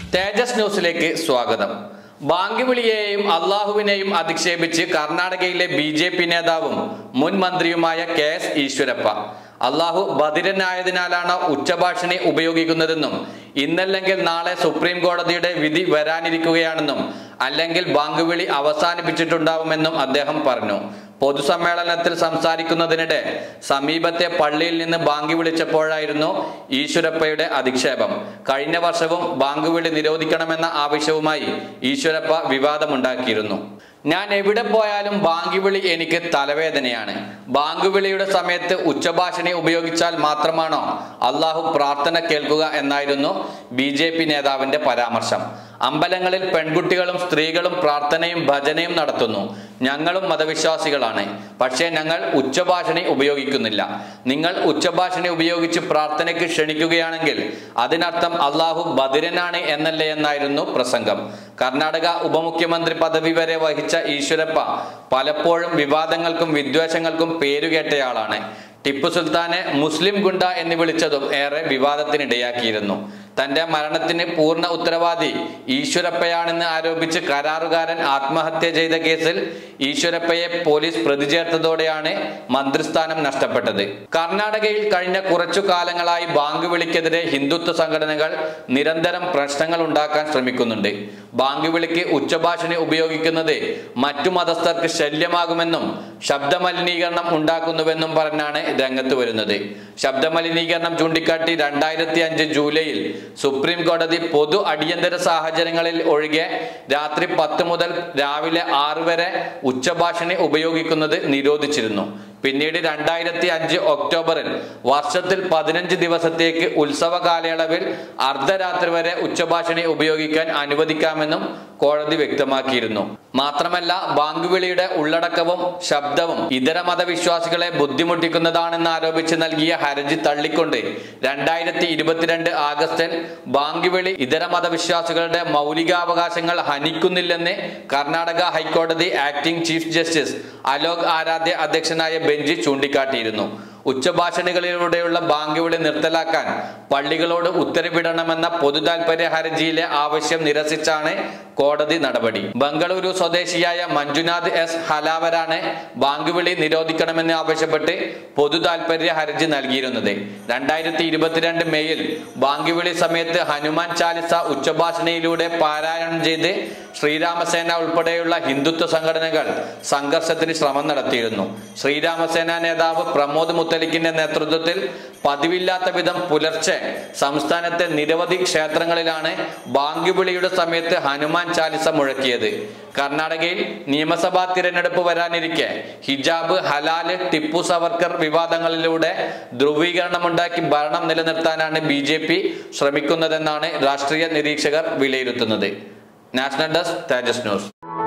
തേജസ് ന്യൂസിലേക്ക് സ്വാഗതം ബാങ്ക് വിളിയെയും അള്ളാഹുവിനെയും അധിക്ഷേപിച്ച് കർണാടകയിലെ ബി ജെ പി നേതാവും മുൻ മന്ത്രിയുമായ കെ എസ് ഈശ്വരപ്പ അള്ളാഹു ബധിരനായതിനാലാണ് ഉച്ചഭാഷണി ഉപയോഗിക്കുന്നതെന്നും ഇന്നല്ലെങ്കിൽ നാളെ സുപ്രീം കോടതിയുടെ വിധി വരാനിരിക്കുകയാണെന്നും അല്ലെങ്കിൽ ബാങ്ക് വിളി അവസാനിപ്പിച്ചിട്ടുണ്ടാവുമെന്നും അദ്ദേഹം പറഞ്ഞു പൊതുസമ്മേളനത്തിൽ സംസാരിക്കുന്നതിനിടെ സമീപത്തെ പള്ളിയിൽ നിന്ന് ബാങ്ക് വിളിച്ചപ്പോഴായിരുന്നു ഈശ്വരപ്പയുടെ അധിക്ഷേപം കഴിഞ്ഞ വർഷവും ബാങ്ക് വിളി നിരോധിക്കണമെന്ന ആവശ്യവുമായി ഈശ്വരപ്പ വിവാദമുണ്ടാക്കിയിരുന്നു ഞാൻ എവിടെ പോയാലും ബാങ്ക് വിളി എനിക്ക് തലവേദനയാണ് ബാങ്ക് വിളിയുടെ സമയത്ത് ഉച്ചഭാഷണി ഉപയോഗിച്ചാൽ മാത്രമാണോ അള്ളാഹു പ്രാർത്ഥന കേൾക്കുക എന്നായിരുന്നു ബി ജെ പി നേതാവിന്റെ പരാമർശം അമ്പലങ്ങളിൽ പെൺകുട്ടികളും സ്ത്രീകളും പ്രാർത്ഥനയും ഭജനയും നടത്തുന്നു ഞങ്ങളും മതവിശ്വാസികളാണ് പക്ഷേ ഞങ്ങൾ ഉച്ചഭാഷണി ഉപയോഗിക്കുന്നില്ല നിങ്ങൾ ഉച്ചഭാഷണി ഉപയോഗിച്ച് പ്രാർത്ഥനയ്ക്ക് ക്ഷണിക്കുകയാണെങ്കിൽ അതിനർത്ഥം അള്ളാഹു ബദിരനാണ് എന്നല്ലേ എന്നായിരുന്നു പ്രസംഗം കർണാടക ഉപമുഖ്യമന്ത്രി പദവി വരെ വഹിച്ച ഈശ്വരപ്പ പലപ്പോഴും വിവാദങ്ങൾക്കും വിദ്വേഷങ്ങൾക്കും പേരുകേട്ടയാളാണ് ടിപ്പു സുൽത്താനെ മുസ്ലിം ഗുണ്ട എന്ന് വിളിച്ചതും ഏറെ വിവാദത്തിനിടയാക്കിയിരുന്നു തന്റെ മരണത്തിന് പൂർണ്ണ ഉത്തരവാദി ഈശ്വരപ്പയാണെന്ന് ആരോപിച്ച് കരാറുകാരൻ ആത്മഹത്യ ചെയ്ത കേസിൽ ഈശ്വരപ്പയെ പോലീസ് പ്രതി ചേർത്തതോടെയാണ് മന്ത്രിസ്ഥാനം നഷ്ടപ്പെട്ടത് കർണാടകയിൽ കഴിഞ്ഞ കുറച്ചു കാലങ്ങളായി ബാങ്ക് വിളിക്കെതിരെ ഹിന്ദുത്വ സംഘടനകൾ നിരന്തരം പ്രശ്നങ്ങൾ ഉണ്ടാക്കാൻ ശ്രമിക്കുന്നുണ്ട് ബാങ്ക് വിളിക്ക് ഉച്ചഭാഷണി ഉപയോഗിക്കുന്നത് മറ്റു മതസ്ഥർക്ക് ശല്യമാകുമെന്നും ശബ്ദമലിനീകരണം ഉണ്ടാക്കുന്നുവെന്നും പറഞ്ഞാണ് രംഗത്ത് വരുന്നത് ശബ്ദമലിനീകരണം ചൂണ്ടിക്കാട്ടി രണ്ടായിരത്തി അഞ്ച് ജൂലൈയിൽ സുപ്രീം കോടതി പൊതു അടിയന്തര സാഹചര്യങ്ങളിൽ ഒഴികെ രാത്രി പത്ത് മുതൽ രാവിലെ ആറ് വരെ ഉച്ചഭാഷണി ഉപയോഗിക്കുന്നത് നിരോധിച്ചിരുന്നു പിന്നീട് രണ്ടായിരത്തി അഞ്ച് ഒക്ടോബറിൽ വർഷത്തിൽ പതിനഞ്ച് ദിവസത്തേക്ക് ഉത്സവ കാലയളവിൽ അർദ്ധരാത്രി വരെ ഉച്ചഭാഷണി ഉപയോഗിക്കാൻ അനുവദിക്കാമെന്നും കോടതി വ്യക്തമാക്കിയിരുന്നു മാത്രമല്ല ബാങ്ക് വിളിയുടെ ഉള്ളടക്കവും ശബ്ദവും ഇതര മതവിശ്വാസികളെ ബുദ്ധിമുട്ടിക്കുന്നതാണെന്ന് ആരോപിച്ച് നൽകിയ ഹർജി തള്ളിക്കൊണ്ട് രണ്ടായിരത്തി ഇരുപത്തിരണ്ട് ആഗസ്റ്റിൽ ബാങ്ക് വിളി ഇതര മതവിശ്വാസികളുടെ മൗലികാവകാശങ്ങൾ ഹനിക്കുന്നില്ലെന്ന് കർണാടക ഹൈക്കോടതി acting chief justice Alok Aradhya അധ്യക്ഷനായ ബെഞ്ച് ചൂണ്ടിക്കാട്ടിയിരുന്നു ഉച്ചഭാഷണികളിലൂടെയുള്ള ബാങ്ക് വിളി നിർത്തലാക്കാൻ പള്ളികളോട് ഉത്തരവിടണമെന്ന പൊതു താൽപര്യ ഹർജിയിലെ ആവശ്യം നിരസിച്ചാണ് കോടതി നടപടി ബംഗളൂരു സ്വദേശിയായ മഞ്ജുനാഥ് എസ് ഹലാവരാണ് ബാങ്ക് വിളി നിരോധിക്കണമെന്ന് ആവശ്യപ്പെട്ട് പൊതു താൽപര്യ ഹർജി നൽകിയിരുന്നത് രണ്ടായിരത്തി ഇരുപത്തിരണ്ട് മെയ്യിൽ ബാങ്ക് വിളി സമയത്ത് ഹനുമാൻ ചാലിസ ഉച്ചഭാഷണിയിലൂടെ പാരായണം ചെയ്ത് ശ്രീരാമസേന ഉൾപ്പെടെയുള്ള ഹിന്ദുത്വ സംഘടനകൾ സംഘർഷത്തിന് ശ്രമം നടത്തിയിരുന്നു ശ്രീരാമസേന നേതാവ് പ്രമോദ് മുത്തലിക്കിന്റെ നേതൃത്വത്തിൽ പതിവില്ലാത്ത വിധം പുലർച്ചെ സംസ്ഥാനത്തെ നിരവധി ക്ഷേത്രങ്ങളിലാണ് ബാങ്ക് വിളിയുടെ സമയത്ത് ഹനുമാൻ ചാലിസ മുഴക്കിയത് കർണാടകയിൽ നിയമസഭാ തിരഞ്ഞെടുപ്പ് വരാനിരിക്കെ ഹിജാബ് ഹലാല് ടിപ്പു സവർക്കർ വിവാദങ്ങളിലൂടെ ധ്രുവീകരണമുണ്ടാക്കി ഭരണം നിലനിർത്താനാണ് ബി ജെ പി ശ്രമിക്കുന്നതെന്നാണ് രാഷ്ട്രീയ നിരീക്ഷകർ വിലയിരുത്തുന്നത് നാഷണൽ ഡെസ്ക് തേജസ് ന്യൂസ്